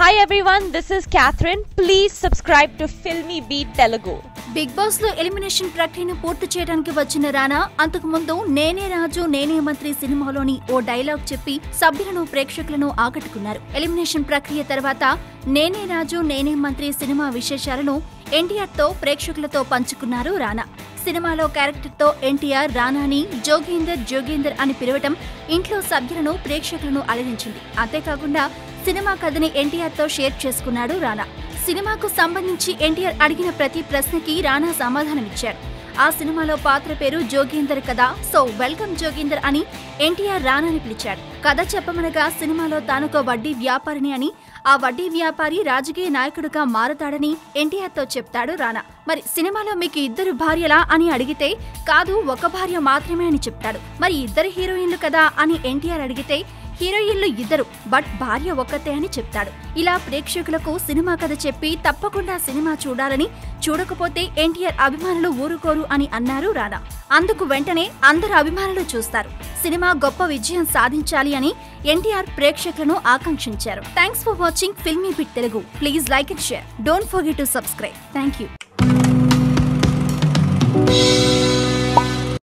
Hi everyone, this is Catherine. Please subscribe to Filmy Beat Telugu. Bigg Boss లో elimination ప్రక్రియను పూర్తి చేయడానికి వచ్చిన రానా అంతకు ముందు నేనే రాజు నేనే మంత్రి సినిమాలోని ఓ డైలాగ్ చెప్పి సభ్యులను ప్రేక్షకులను ఆకట్టుకున్నారు ఎలిమినేషన్ ప్రక్రియ తర్వాత నేనే రాజు నేనే మంత్రి సినిమా విశేషాలను ఎన్టీఆర్ తో ప్రేక్షకులతో పంచుకున్నారు రానా సినిమాలో క్యారెక్టర్ తో ఎన్టీఆర్ రానాని జోగేందర్ జోగేందర్ అని పిలవటం ఇంట్లో సభ్యులను ప్రేక్షకులను అలరించింది అంతేకాకుండా సినిమా కథని ఎన్టీఆర్ తో షేర్ చేసుకున్నాడు రానా సినిమాకు సంబంధించి ఎన్టీఆర్ అడిగిన ప్రతి ప్రశ్నకి రానా సమాధానమిచ్చారు ఆ సినిమాలో పాత్ర పేరు జోగేందర్ కదా సో వెల్కమ్ జోగేందర్ అని ఎన్టీఆర్ రానాని పిలిచాడు కథ చెప్పమనగా సినిమాలో తానొక వడ్డీ వ్యాపారిని అని ఆ వడ్డీ వ్యాపారి రాజకీయ నాయకుడిగా మారతాడని ఎన్టీఆర్ తో చెప్తాడు రానా మరి సినిమాలో మీకు ఇద్దరు భార్యలా అని అడిగితే కాదు ఒక భార్య మాత్రమే అని చెప్తాడు మరి ఇద్దరు హీరోయిన్లు కదా అని ఎన్టీఆర్ అడిగితే హీరోయిన్లు ఇద్దరు బట్ భార్య ఒక్కతే అని చెప్తాడు ఇలా ప్రేక్షకులకు సినిమా కథ చెప్పి తప్పకుండా సినిమా చూడాలని చూడకపోతే ఎన్టీఆర్ అభిమానులు ఊరుకోరు అని అన్నారు రానా అందుకు వెంటనే అందరు అభిమానులు చూస్తారు సినిమా గొప్ప విజయం సాధించాలి అని ఎన్టీఆర్ ప్రేక్షకులను ఆకాంక్షించారు thanks for watching Filmy Beat Telugu please like and share don't forget to subscribe thank you